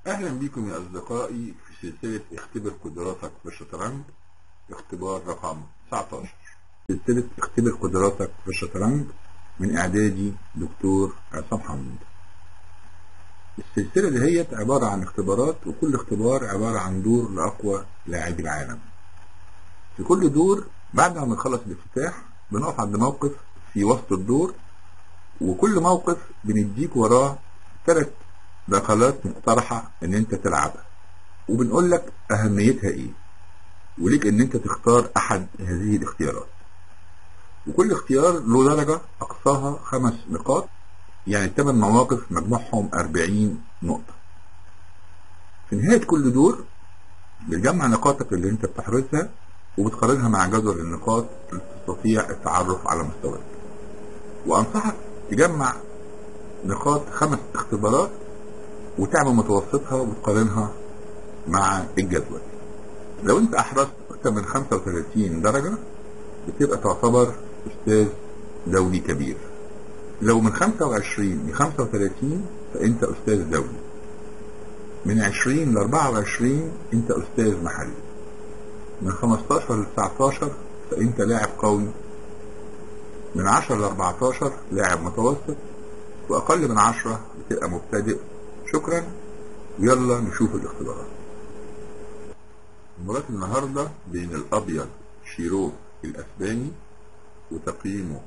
أهلا بكم يا أصدقائي في سلسلة اختبر قدراتك في الشطرنج اختبار رقم 19 سلسلة اختبر قدراتك في الشطرنج من إعدادي دكتور عصام حمد السلسلة دهيت عبارة عن اختبارات وكل اختبار عبارة عن دور لأقوى لاعبي العالم في كل دور بعد ما نخلص الافتتاح بنقف عند موقف في وسط الدور وكل موقف بنديك وراه ثلاث دخلات مقترحة ان انت تلعبها وبنقول لك اهميتها ايه وليك ان انت تختار احد هذه الاختيارات وكل اختيار له درجة اقصاها خمس نقاط يعني الثمان مواقف مجموعهم 40 نقطة في نهاية كل دور بتجمع نقاطك اللي انت بتحرزها وبتقارنها مع جدول النقاط لتستطيع التعرف على مستواك وانصحك تجمع نقاط خمس اختبارات وتعمل متوسطها وتقارنها مع الجدول لو انت احرزت اكثر من 35 درجة بتبقى تعتبر استاذ دولي كبير لو من 25 ل 35 فانت استاذ دولي من 20 ل 24 انت استاذ محلي من 15 ل 19 فانت لاعب قوي من 10 ل 14 لاعب متوسط واقل من 10 بتبقى مبتدئ شكرا يلا نشوف الاختبارات مباراة النهاردة بين الابيض شيروف الاسباني وتقييمه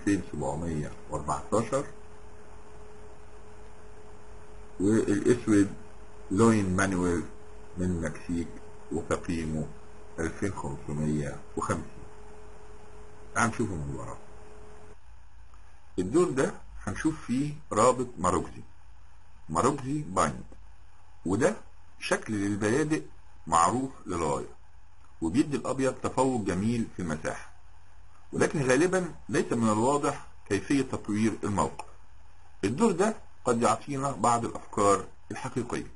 2714 والاسود لوين مانويل من المكسيك وتقييمه 2550 تعال نشوف المباراة الدور ده هنشوف فيه رابط ماروكزي ماروكزي بايند وده شكل للبيادق معروف للغاية وبيدي الأبيض تفوق جميل في المساحة ولكن غالبا ليس من الواضح كيفية تطوير الموقف الدور ده قد يعطينا بعض الأفكار الحقيقية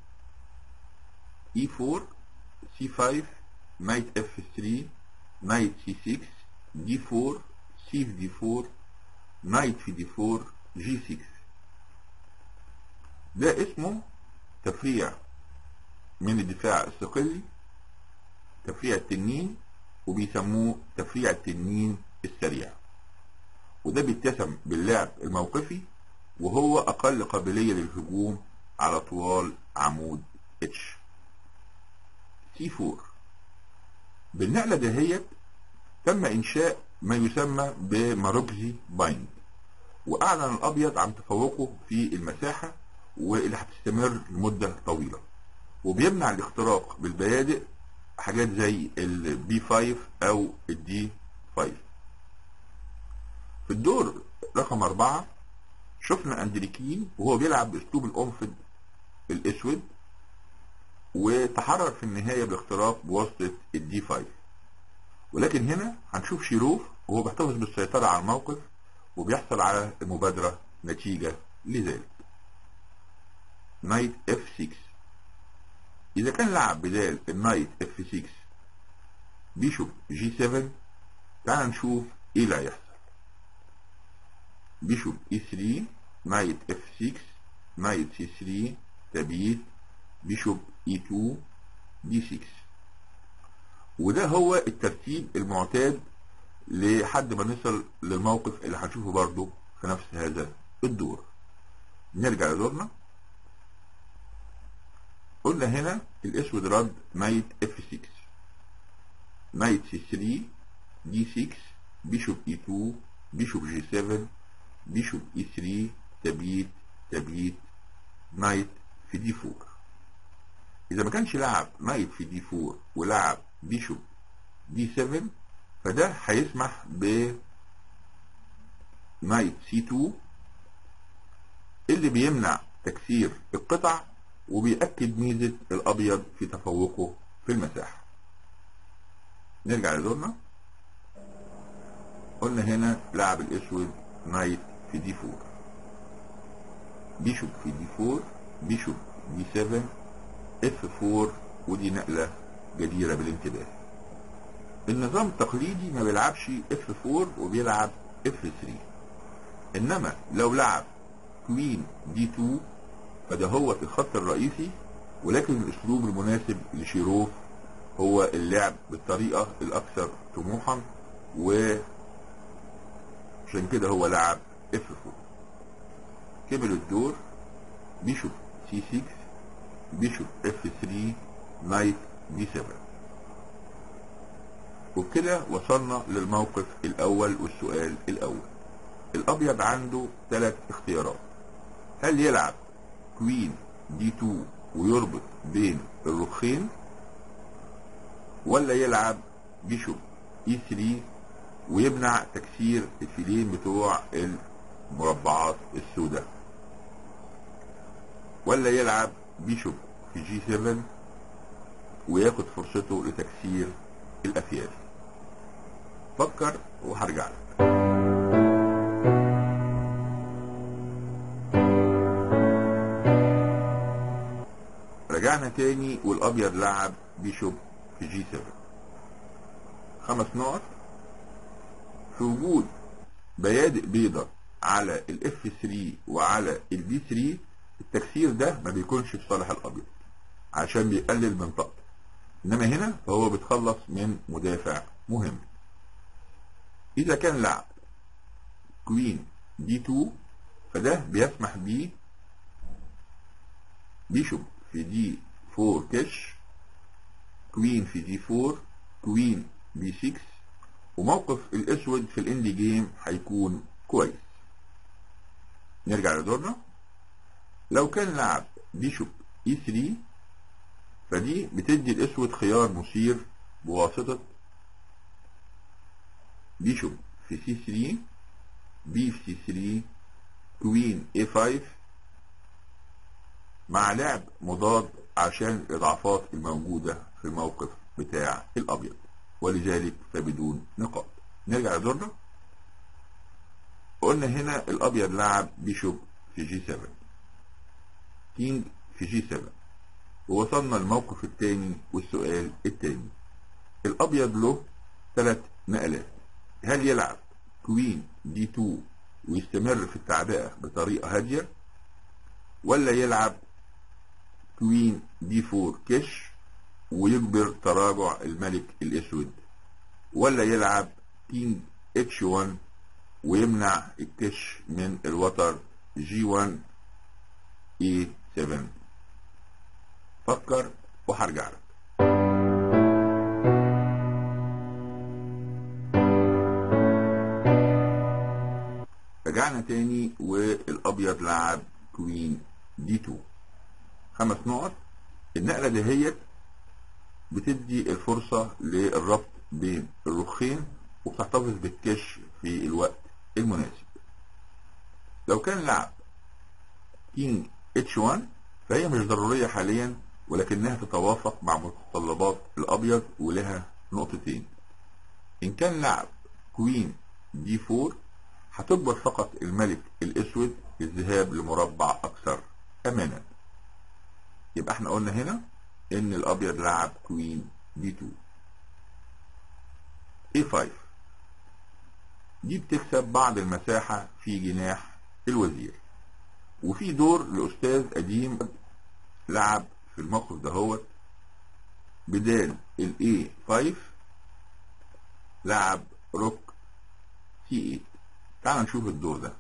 E4 C5 knight F3 knight C6 D4 C D4 knight في D4 G6 ده اسمه تفريع من الدفاع الصقلي تفريع التنين وبيسموه تفريع التنين السريع وده بيتسم باللعب الموقفي وهو أقل قابلية للهجوم على طوال عمود اتش سي 4 بالنقلة دهيت تم إنشاء ما يسمى بماروكزي بايند وأعلن الأبيض عن تفوقه في المساحة واللي هتستمر لمدة طويلة وبيمنع الاختراق بالبيادق حاجات زي البي 5 أو الدي 5 في الدور رقم أربعة شفنا أندريكين وهو بيلعب بأسلوب الأنفد الأسود وتحرر في النهاية باختراق بواسطة الدي 5 ولكن هنا هنشوف شيروف وهو بيحتفظ بالسيطرة على الموقف وبيحصل على المبادرة نتيجة لذلك نايت اف 6 إذا كان لعب بدال النايت اف 6 بيشوب جي 7 تعال نشوف ايه اللي هيحصل بيشوب اي 3 نايت اف 6 نايت سي 3 تبييت بيشوب اي 2 دي 6 وده هو الترتيب المعتاد لحد ما نصل للموقف اللي هنشوفه برضه في نفس هذا الدور نرجع لدورنا قلنا هنا الاسود رد نايت اف 6 نايت سي 3 دي 6 بيشوب اي 2 بيشوب جي 7 بيشوب اي 3 تبييت تبييت نايت في دي 4 اذا ما كانش لعب نايت في دي 4 ولعب بيشوب دي 7 فده هيسمح ب نايت سي 2 اللي بيمنع تكسير القطع وبيأكد ميزة الأبيض في تفوقه في المساحة نرجع لدورنا قلنا هنا لاعب الأسود نايت في دي 4 بيشوب في دي 4 بيشوب دي 7 اف 4 ودي نقلة جديرة بالانتباه النظام التقليدي ما بيلعبش اف 4 وبيلعب اف 3 انما لو لعب كوين دي 2 فده هو في الخط الرئيسي ولكن الاسلوب المناسب لشيروف هو اللعب بالطريقة الاكثر طموحا وعشان كده هو لعب اف 4 كمل الدور بيشوف سي 6 بيشوف اف 3 نايت بي 7 وبكده وصلنا للموقف الاول والسؤال الاول الابيض عنده ثلاث اختيارات هل يلعب كوين دي 2 ويربط بين الرخين ولا يلعب بيشوب اي 3 ويمنع تكسير الفيلين بتوع المربعات السوداء ولا يلعب بيشوب في جي 7 وياخد فرصته لتكسير الافيال فكر وهرجع لك رجعنا تاني والابيض لعب بيشوب في جي 7 خمس نقط في وجود بيادق بيضة على الاف 3 وعلى البي 3 التكسير ده ما بيكونش في صالح الابيض عشان بيقلل من طاقته انما هنا فهو بيتخلص من مدافع مهم اذا كان لعب كوين دي 2 فده بيسمح بيه بيشوب في دي 4 كش كوين في دي 4 كوين بي 6 وموقف الاسود في الاند جيم هيكون كويس نرجع لدورنا لو كان لعب بيشوب اي 3 فدي بتدي الاسود خيار مثير بواسطة بيشوب في سي 3 بي في سي 3 كوين اي 5 مع لعب مضاد عشان الاضعافات الموجودة في الموقف بتاع الابيض ولذلك فبدون نقاط نرجع لدورنا قلنا هنا الابيض لعب بيشوب في جي 7 كينج في جي 7 ووصلنا الموقف الثاني والسؤال الثاني الابيض له ثلاث نقلات هل يلعب كوين دي 2 ويستمر في التعبئة بطريقة هادية ولا يلعب كوين دي 4 كش ويجبر تراجع الملك الاسود ولا يلعب كينج اتش 1 ويمنع الكش من الوتر جي 1 اي 7 فكر وهرجع لك رجعنا تاني والابيض لعب كوين دي 2 خمس نقط النقلة دهيت بتدي الفرصة للربط بين الرخين وبتحتفظ بالكش في الوقت المناسب لو كان لعب كينج اتش 1 فهي مش ضرورية حاليا ولكنها تتوافق مع متطلبات الابيض ولها نقطتين ان كان لعب كوين دي 4 هتجبر فقط الملك الاسود للذهاب لمربع اكثر امانا يبقى احنا قلنا هنا ان الابيض لعب كوين دي 2 اي 5 دي بتكسب بعض المساحة في جناح الوزير وفي دور لأستاذ قديم لعب في الموقف دهوت بدال الاي 5 لعب روك سي 8 تعال نشوف الدور ده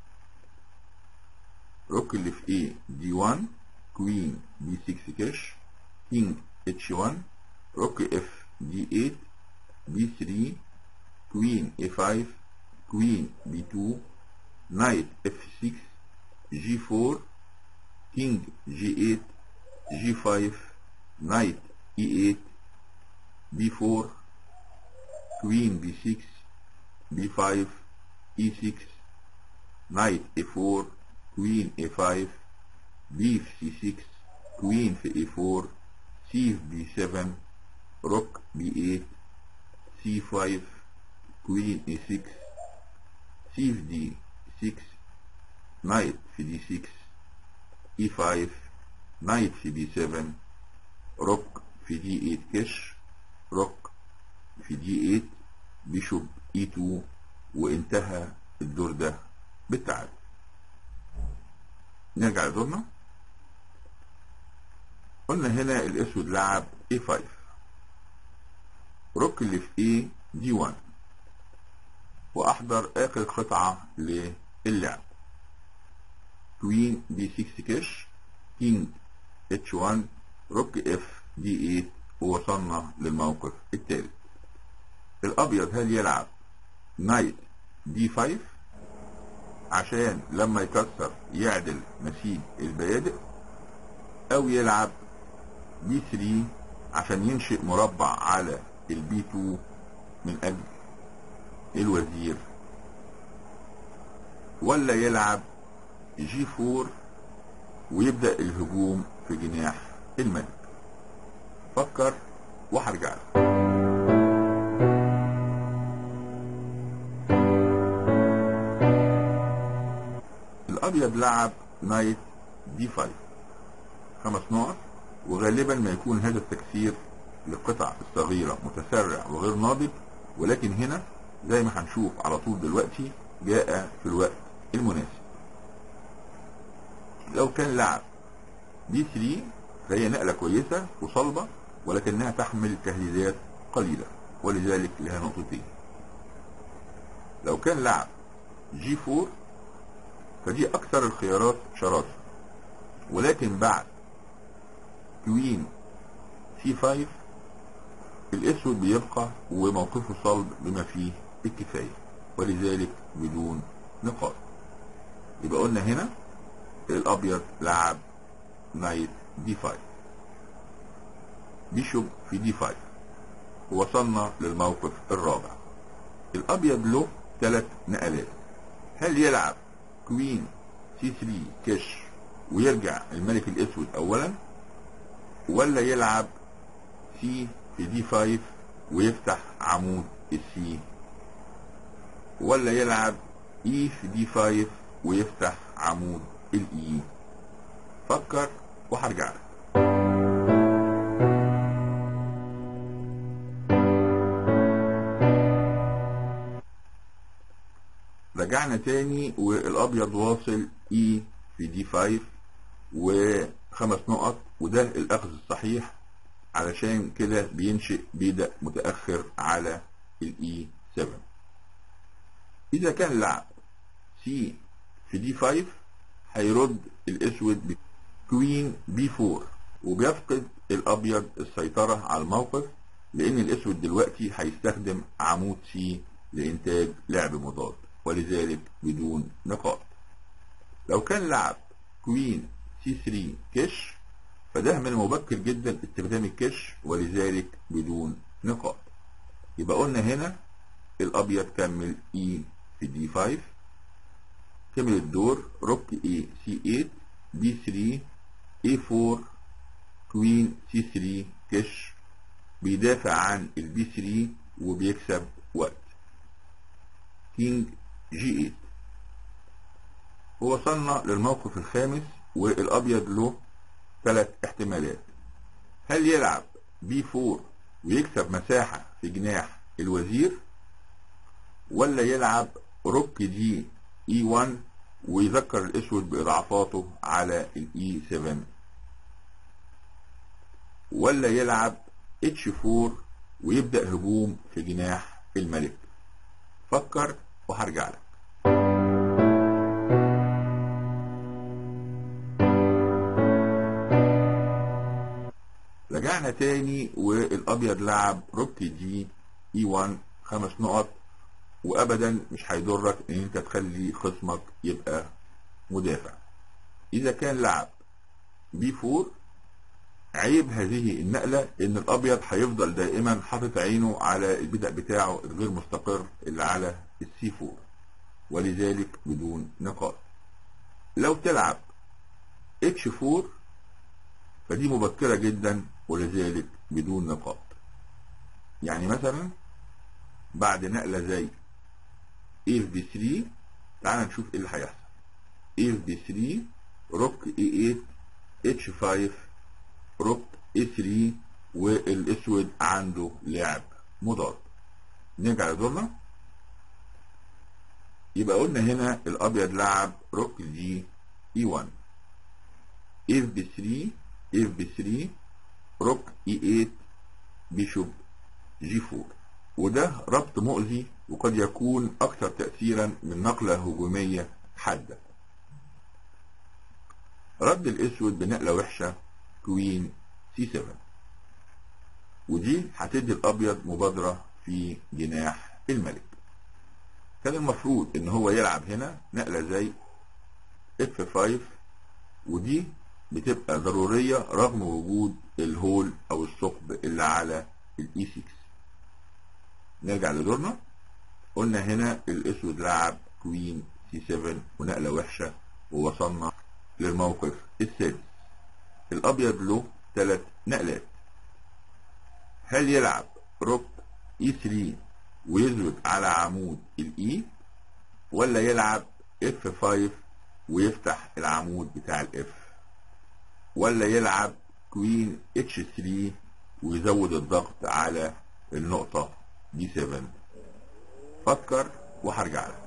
روك اللي في ايه دي 1 كوين دي 6 كاش كينج اتش 1 روك اف دي 8 بي 3 كوين اي 5 كوين بي 2 نايت اف 6 جي 4 كينج جي 8 جي 5 نايت اي 8 بي 4 كوين بي 6 بي 5 اي 6 نايت اي 4 كوين اي 5 بي في سي 6 كوين في اي 4 سي في بي 7 روك بي 8 سي 5 كوين اي 6 سي في دي 6 نايت في دي 6 اي 5 نايت في بي 7 روك في دي 8 كش روك في دي 8 بيشوب اي 2 وانتهى الدور ده بالتعادل نرجع لدورنا قلنا هنا الاسود لعب A5 روك اللي في A D1 واحضر اخر قطعة للعب كوين B6 كش كينج H1 روك F D8 ووصلنا للموقف الثالث الابيض هل يلعب نايت D5 عشان لما يكسر يعدل نسيج البيادق او يلعب بي 3 عشان ينشئ مربع على البي 2 من اجل الوزير ولا يلعب جي 4 ويبدأ الهجوم في جناح الملك فكر وهرجع لك الابيض لعب نايت دي 5 خمس نقط وغالبا ما يكون هذا التكسير للقطع الصغيرة متسرع وغير ناضج ولكن هنا زي ما هنشوف على طول دلوقتي جاء في الوقت المناسب لو كان لعب بي 3 فهي نقلة كويسة وصلبة ولكنها تحمل تهديدات قليلة ولذلك لها نقطتين لو كان لعب جي 4 فدي اكثر الخيارات شراسة ولكن بعد كوين سي 5 الاسود بيبقى وموقفه صلب بما فيه الكفاية ولذلك بدون نقاط يبقى قلنا هنا الابيض لعب نايت دي 5 بيشوب في دي 5 وصلنا للموقف الرابع الابيض له ثلاث نقلات هل يلعب كوين سي 3 كش ويرجع الملك الاسود اولا ولا يلعب سي في دي 5 ويفتح عمود السي ولا يلعب اي في دي 5 ويفتح عمود الاي فكر وهرجع لك رجعنا تاني والابيض واصل اي في دي 5 وخمس نقط وده الاخذ الصحيح علشان كده بينشئ بيدق متاخر على الاي 7 اذا كان لعب سي في دي 5 هيرد الاسود بكوين بي 4 وبيفقد الابيض السيطرة على الموقف لان الاسود دلوقتي هيستخدم عمود سي لانتاج لعب مضاد ولذلك بدون نقاط لو كان لعب كوين سي 3 كش فده من المبكر جدا استخدام الكش ولذلك بدون نقاط يبقى قلنا هنا الابيض كمل اي في دي 5 كمل الدور روك اي سي 8 بي 3 اي 4 كوين سي 3 كش بيدافع عن البي 3 وبيكسب وقت كينج جي 8 ووصلنا للموقف الخامس والابيض له ثلاث احتمالات هل يلعب بي 4 ويكسب مساحة في جناح الوزير ولا يلعب روك دي اي 1 ويذكر الاسود باضعافاته على الاي 7 ولا يلعب اتش 4 ويبدأ هجوم في جناح الملك فكر وهرجع لك رجعنا تاني والابيض لعب روك دي اي 1 خمس نقط وابدا مش هيضرك ان انت تخلي خصمك يبقى مدافع اذا كان لعب بي 4 عيب هذه النقلة ان الابيض هيفضل دائما حاطط عينه على البدء بتاعه الغير مستقر اللي على السي 4 ولذلك بدون نقاط لو تلعب اتش 4 فدي مبكرة جدا ولذلك بدون نقاط يعني مثلا بعد نقلة زي اف بي 3 تعال نشوف ايه اللي هيحصل اف بي 3 روك اي 8 اتش 5 روك اي 3 والاسود عنده لعب مضاد نرجع لدورنا يبقى قلنا هنا الابيض لعب روك جي اي 1 اف بي 3 اف بي 3 روك اي 8 بيشوب جي 4 وده ربط مؤذي وقد يكون اكثر تأثيرا من نقلة هجومية حادة رد الاسود بنقلة وحشة كوين سي 7 ودي هتدي الابيض مبادرة في جناح الملك كان المفروض ان هو يلعب هنا نقلة زي اف 5 ودي بتبقى ضرورية رغم وجود الهول او الثقب اللي على الاي 6 نرجع لدورنا قلنا هنا الاسود لعب كوين سي 7 ونقلة وحشة ووصلنا للموقف السادس الابيض له ثلاث نقلات هل يلعب روك اي 3 ويزود على عمود الاي ولا يلعب اف 5 ويفتح العمود بتاع الاف ولا يلعب كوين اتش 3 ويزود الضغط على النقطة دي 7 فكر وهرجع لك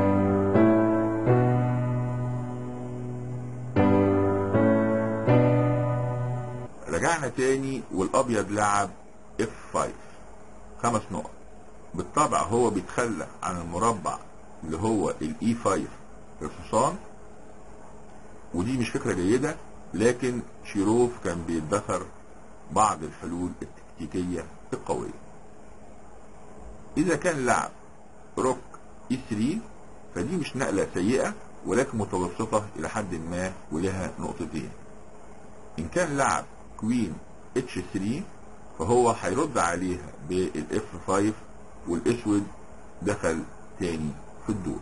رجعنا تاني والابيض لعب اف 5 خمس نقط بالطبع هو بيتخلى عن المربع اللي هو الاي 5 الحصان ودي مش فكرة جيدة لكن شيروف كان بيدخر بعض الحلول التكتيكية القوية اذا كان لعب روك اي 3 فدي مش نقلة سيئة ولكن متوسطة الى حد ما ولها نقطتين ان كان لعب كوين اتش 3 فهو هيرد عليها بالاف 5 والاسود دخل تاني في الدور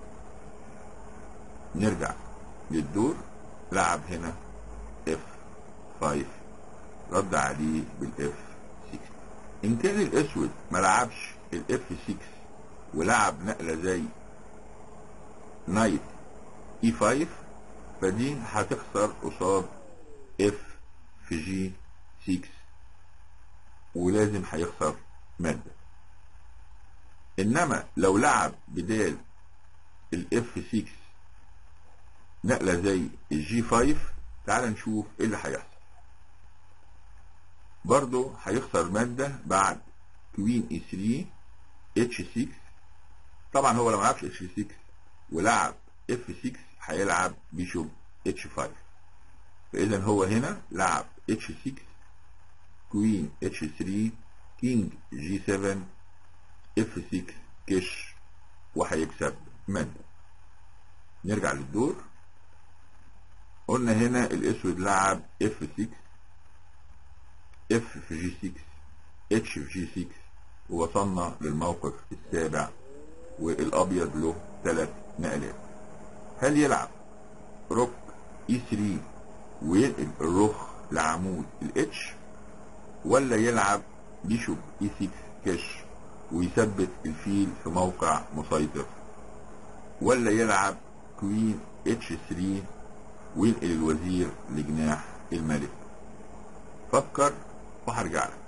نرجع للدور لعب هنا اف 5 رد عليه بالاف 6 ان كان الاسود ما لعبش الاف 6 ولعب نقلة زي نايت اي 5 فدي هتخسر قصاد اف في جي 6 ولازم هيخسر مادة انما لو لعب بدال الاف 6 نقلة زي الجي 5 تعال نشوف ايه اللي هيحصل برضه هيخسر مادة بعد كوين اي 3 اتش 6 طبعا هو لو ما لعبش اتش 6 ولعب اف 6 هيلعب بيشوب اتش 5 فاذا هو هنا لعب اتش 6 كوين اتش 3 كينج جي 7 اف 6 كش وهيكسب مادة نرجع للدور قلنا هنا الاسود لعب اف 6 اف في جي 6 اتش في جي 6 ووصلنا للموقف السابع والابيض له ثلاث نقلات هل يلعب روك اي 3 وينقل الرخ لعمود الاتش ولا يلعب بيشوب اي 6 كاش ويثبت الفيل في موقع مسيطر ولا يلعب كوين اتش 3 وينقل الوزير لجناح الملك فكر وهرجع لك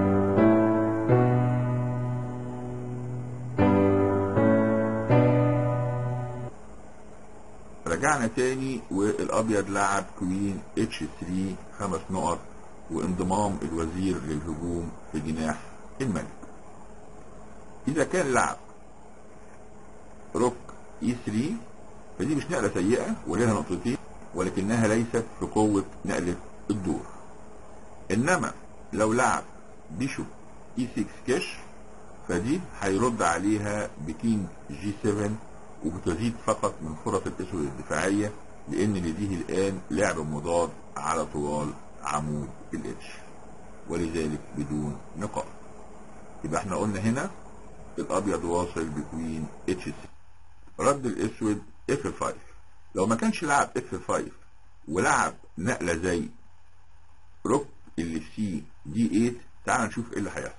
رجعنا تاني والابيض لعب كوين اتش 3 خمس نقط وانضمام الوزير للهجوم في جناح الملك اذا كان لعب روك اي 3 فدي مش نقلة سيئة ولها نقطتين ولكنها ليست في قوة نقلة الدور انما لو لعب بيشوب اي 6 كاش فدي هيرد عليها بكينج جي 7 وبتزيد فقط من فرص الاسود الدفاعية لان لديه الان لعب مضاد على طوال عمود الاتش ولذلك بدون نقاط يبقى احنا قلنا هنا الابيض واصل بكوين اتش 6 رد الاسود اف 5 لو ما كانش لعب اف 5 ولعب نقله زي روك اللي في سي دي 8 تعال نشوف ايه اللي هيحصل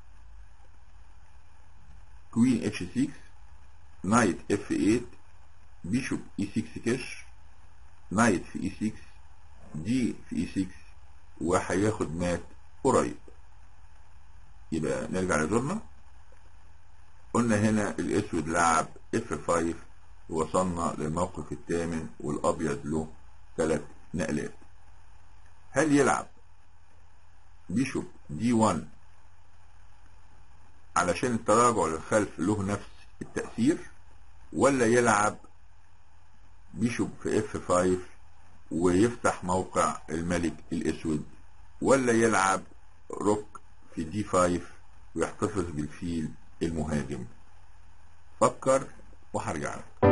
كوين اتش 6 نايت اف 8 بيشوب اي 6 كاش نايت في اي 6 دي في اي 6 وهياخد مات قريب يبقى نرجع لدورنا قلنا هنا الاسود لعب اف 5 ووصلنا للموقف الثامن والابيض له ثلاث نقلات هل يلعب بيشوب دي 1 علشان التراجع للخلف له نفس التأثير ولا يلعب بيشوب في اف 5 ويفتح موقع الملك الاسود ولا يلعب روك في دي 5 ويحتفظ بالفيل المهاجم فكر وهرجع لك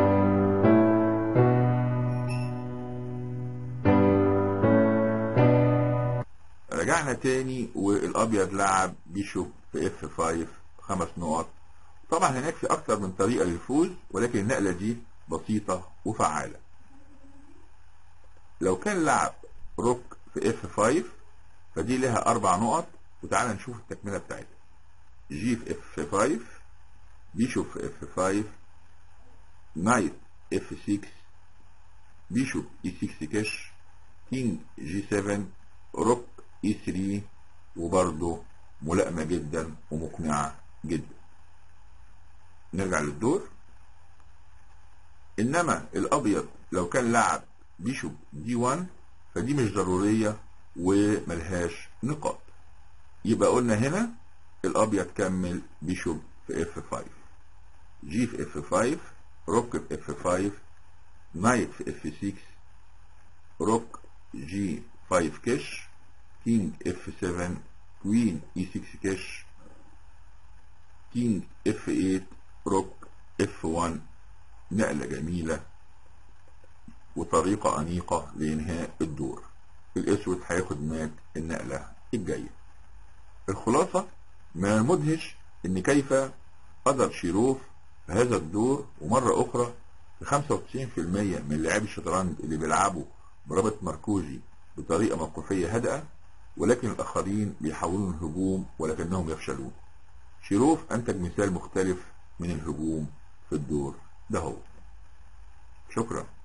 رجعنا تاني والابيض لعب بيشوب في اف 5 خمس نقط طبعا هناك في اكتر من طريقه للفوز ولكن النقله دي بسيطه وفعاله لو كان لعب روك في اف 5 فدي لها اربع نقط وتعالى نشوف التكمله بتاعتها جي في اف 5 بيشوب في اف 5 نايت اف 6 بيشوب اي 6 كاش كينج جي 7 روك اي 3 وبرضه ملائمه جدا ومقنعه جدا نرجع للدور انما الابيض لو كان لعب بيشوب دي 1 فدي مش ضروريه وملهاش نقاط يبقى قلنا هنا الابيض كمل بيشوب في اف 5 جي في اف 5 روك في اف 5 نايت في اف 6 روك جي 5 كاش كينج اف 7 كوين اي 6 كاش كينج اف 8 روك اف 1 نقلة جميلة وطريقة أنيقة لإنهاء الدور الأسود هياخد مات النقلة الجاية الخلاصة من المدهش إن كيف قدر شيروف في هذا الدور ومرة أخرى في 95% من لاعبي الشطرنج اللي بيلعبوا برابط مركوزي بطريقة موقفية هادئة ولكن الآخرين بيحاولون الهجوم ولكنهم يفشلون شيروف أنتج مثال مختلف من الهجوم في الدور ده هو شكرا